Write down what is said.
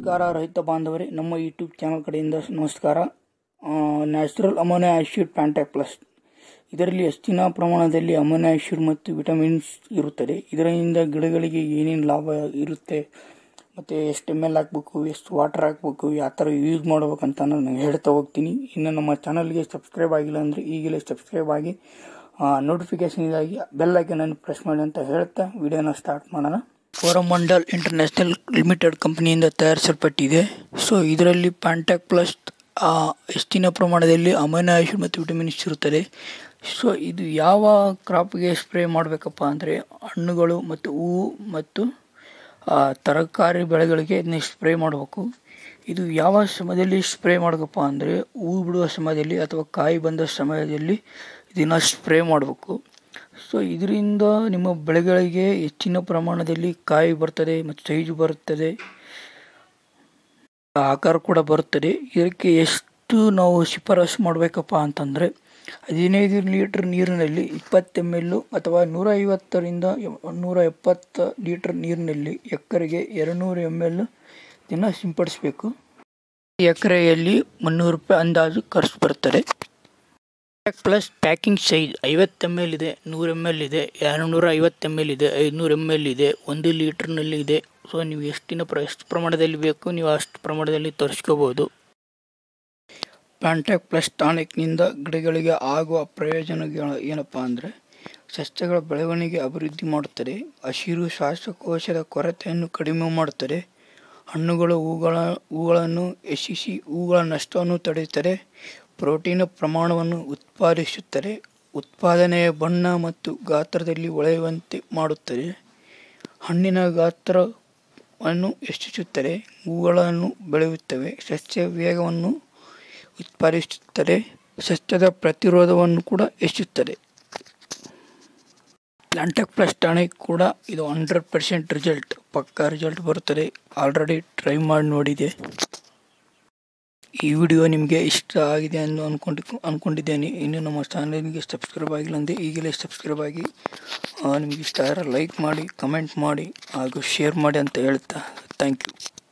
ನಮಸ್ಕಾರ ರೈತ ಬಾಂಧವರೇ ನಮ್ಮ ಯೂಟ್ಯೂಬ್ ಚಾನಲ್ ಕಡೆಯಿಂದ ನಮಸ್ಕಾರ ನ್ಯಾಚುರಲ್ ಅಮೋನಿಯಾ ಆಸಿಡ್ ಪ್ಯಾಂಟ್ಯಾಕ್ ಪ್ಲಸ್ ಇದರಲ್ಲಿ ಹೆಚ್ಚಿನ ಪ್ರಮಾಣದಲ್ಲಿ ಅಮೋನಿಯಾ ಆಸಿಡ್ ಮತ್ತು ವಿಟಮಿನ್ಸ್ ಇರುತ್ತದೆ ಇದರಿಂದ ಗಿಡಗಳಿಗೆ ಏನೇನು ಲಾಭ ಇರುತ್ತೆ ಮತ್ತು ಎಷ್ಟು ಎಮ್ ಎಲ್ ಹಾಕಬೇಕು ಎಷ್ಟು ವಾಟರ್ ಹಾಕಬೇಕು ಯಾವ ಥರ ಯೂಸ್ ಮಾಡ್ಬೇಕಂತ ನಾನು ಹೇಳ್ತಾ ಹೋಗ್ತೀನಿ ಇನ್ನು ನಮ್ಮ ಚಾನಲ್ಗೆ ಸಬ್ಸ್ಕ್ರೈಬ್ ಆಗಿಲ್ಲ ಅಂದರೆ ಈಗಲೇ ಸಬ್ಸ್ಕ್ರೈಬ್ ಆಗಿ ನೋಟಿಫಿಕೇಶನ್ ಇದಾಗಿ ಬೆಲ್ ಐಕನನ್ನು ಪ್ರೆಸ್ ಮಾಡಿ ಅಂತ ಹೇಳ್ತಾ ವಿಡಿಯೋನ ಸ್ಟಾರ್ಟ್ ಮಾಡೋಣ ಕೋರಮಂಡಲ್ ಇಂಟರ್ನ್ಯಾಷನಲ್ ಲಿಮಿಟೆಡ್ ಕಂಪನಿಯಿಂದ ತಯಾರಿಸಲ್ಪಟ್ಟಿದೆ ಸೊ ಇದರಲ್ಲಿ ಪ್ಯಾಂಟ್ಯಾಕ್ ಪ್ಲಸ್ ಹೆಚ್ಚಿನ ಪ್ರಮಾಣದಲ್ಲಿ ಅಮೈನೋ ಆಸಿಡ್ ಮತ್ತು ವಿಟಮಿನ್ಸ್ ಇರುತ್ತದೆ ಸೊ ಇದು ಯಾವ ಕ್ರಾಪ್ಗೆ ಸ್ಪ್ರೇ ಮಾಡಬೇಕಪ್ಪ ಅಂದರೆ ಹಣ್ಣುಗಳು ಮತ್ತು ಹೂವು ಮತ್ತು ಆ, ತರಕಾರಿ ಬೆಳೆಗಳಿಗೆ ಇದನ್ನ ಸ್ಪ್ರೇ ಮಾಡಬೇಕು ಇದು ಯಾವ ಸಮಯದಲ್ಲಿ ಸ್ಪ್ರೇ ಮಾಡಬೇಕಪ್ಪ ಅಂದರೆ ಹೂವು ಬಿಡುವ ಸಮಯದಲ್ಲಿ ಅಥವಾ ಕಾಯಿ ಬಂದ ಸಮಯದಲ್ಲಿ ಇದನ್ನು ಸ್ಪ್ರೇ ಮಾಡಬೇಕು ಸೊ ಇದರಿಂದ ನಿಮ್ಮ ಬೆಳೆಗಳಿಗೆ ಹೆಚ್ಚಿನ ಪ್ರಮಾಣದಲ್ಲಿ ಕಾಯಿ ಬರ್ತದೆ ಮತ್ತು ಸೈಜು ಬರುತ್ತದೆ ಆಕಾರ ಕೂಡ ಬರುತ್ತದೆ ಇದಕ್ಕೆ ಎಷ್ಟು ನಾವು ಶಿಫಾರಸು ಮಾಡಬೇಕಪ್ಪ ಅಂತಂದರೆ ಹದಿನೈದು ಲೀಟ್ರ್ ನೀರಿನಲ್ಲಿ ಇಪ್ಪತ್ತು ಎಮ್ ಎಲ್ಲು ಅಥವಾ ನೂರ ಐವತ್ತರಿಂದ ನೂರ ಎಪ್ಪತ್ತು ಲೀಟ್ರ್ ನೀರಿನಲ್ಲಿ ಎಕರೆಗೆ ಎರಡುನೂರು ಎಮ್ ಎಲ್ ದಿನ ಸಿಂಪಡಿಸಬೇಕು ಎಕರೆಯಲ್ಲಿ ಮುನ್ನೂರು ರೂಪಾಯಿ ಅಂದಾಜು ಖರ್ಚು ಬರ್ತದೆ ಪ್ಲಸ್ ಪ್ಯಾಕಿಂಗ್ ಸೈಜ್ ಐವತ್ತು ಎಮ್ ಎಲ್ ಇದೆ ನೂರು ಎಮ್ ಎಲ್ ಇದೆ ಎರಡುನೂರ ಐವತ್ತು ಎಮ್ ಎಲ್ ಇದೆ ಐದುನೂರು ಎಮ್ ಎಲ್ ಇದೆ ಒಂದು ಲೀಟ್ರ್ನಲ್ಲಿ ಇದೆ ಸೊ ನೀವು ಎಷ್ಟಿನ ಪ್ರ ಎಷ್ಟು ಪ್ರಮಾಣದಲ್ಲಿ ಬೇಕು ನೀವು ಅಷ್ಟು ಪ್ರಮಾಣದಲ್ಲಿ ತರಿಸ್ಕೋಬೋದು ಪ್ಯಾಂಟ್ಯಾಕ್ ಪ್ಲಸ್ ಟಾನಿಕ್ನಿಂದ ಗಿಡಗಳಿಗೆ ಆಗುವ ಪ್ರಯೋಜನಗಳು ಏನಪ್ಪ ಅಂದರೆ ಸಸ್ಯಗಳ ಬೆಳವಣಿಗೆ ಅಭಿವೃದ್ಧಿ ಮಾಡುತ್ತದೆ ಹಸಿರು ಶ್ವಾಸಕೋಶದ ಕೊರತೆಯನ್ನು ಕಡಿಮೆ ಮಾಡುತ್ತದೆ ಹಣ್ಣುಗಳು ಹೂಗಳ ಹೂಗಳನ್ನು ಹೆಚ್ಚಿಸಿ ಹೂಗಳ ನಷ್ಟವನ್ನು ತಡೆಯುತ್ತದೆ ಪ್ರೋಟೀನ್ ಪ್ರಮಾಣವನ್ನು ಉತ್ಪಾದಿಸುತ್ತದೆ ಉತ್ಪಾದನೆಯ ಬಣ್ಣ ಮತ್ತು ಗಾತ್ರದಲ್ಲಿ ಹೊಳೆಯುವಂತೆ ಮಾಡುತ್ತದೆ ಹಣ್ಣಿನ ಗಾತ್ರವನ್ನು ಹೆಚ್ಚಿಸುತ್ತದೆ ಹೂಗಳನ್ನು ಬೆಳೆಯುತ್ತವೆ ಸಸ್ಯ ವೇಗವನ್ನು ಉತ್ಪಾದಿಸುತ್ತದೆ ಸಸ್ಯದ ಪ್ರತಿರೋಧವನ್ನು ಕೂಡ ಹೆಚ್ಚುತ್ತದೆ ಪ್ಲಾಂಟೆಕ್ ಪ್ಲಸ್ ಟಾನಿಕ್ ಕೂಡ ಇದು ಹಂಡ್ರೆಡ್ ಪರ್ಸೆಂಟ್ ರಿಸಲ್ಟ್ ಪಕ್ಕಾ ರಿಸಲ್ಟ್ ಬರುತ್ತದೆ ಆಲ್ರೆಡಿ ಟ್ರೈ ಮಾಡಿ ನೋಡಿದೆ ಈ ವಿಡಿಯೋ ನಿಮಗೆ ಇಷ್ಟ ಆಗಿದೆ ಎಂದು ಅನ್ಕೊಂಡು ಅಂದ್ಕೊಂಡಿದ್ದೇನೆ ಇನ್ನು ನಮ್ಮ ಚಾನಲ್ಗೆ ಸಬ್ಸ್ಕ್ರೈಬ್ ಆಗಿಲ್ಲ ಅಂದರೆ ಈಗಲೇ ಸಬ್ಸ್ಕ್ರೈಬ್ ಆಗಿ ಆ, ನಿಮಗೆ ಇಷ್ಟ ಆದರೆ ಲೈಕ್ ಮಾಡಿ ಕಮೆಂಟ್ ಮಾಡಿ ಹಾಗೂ ಶೇರ್ ಮಾಡಿ ಅಂತ ಹೇಳ್ತಾ ಥ್ಯಾಂಕ್ ಯು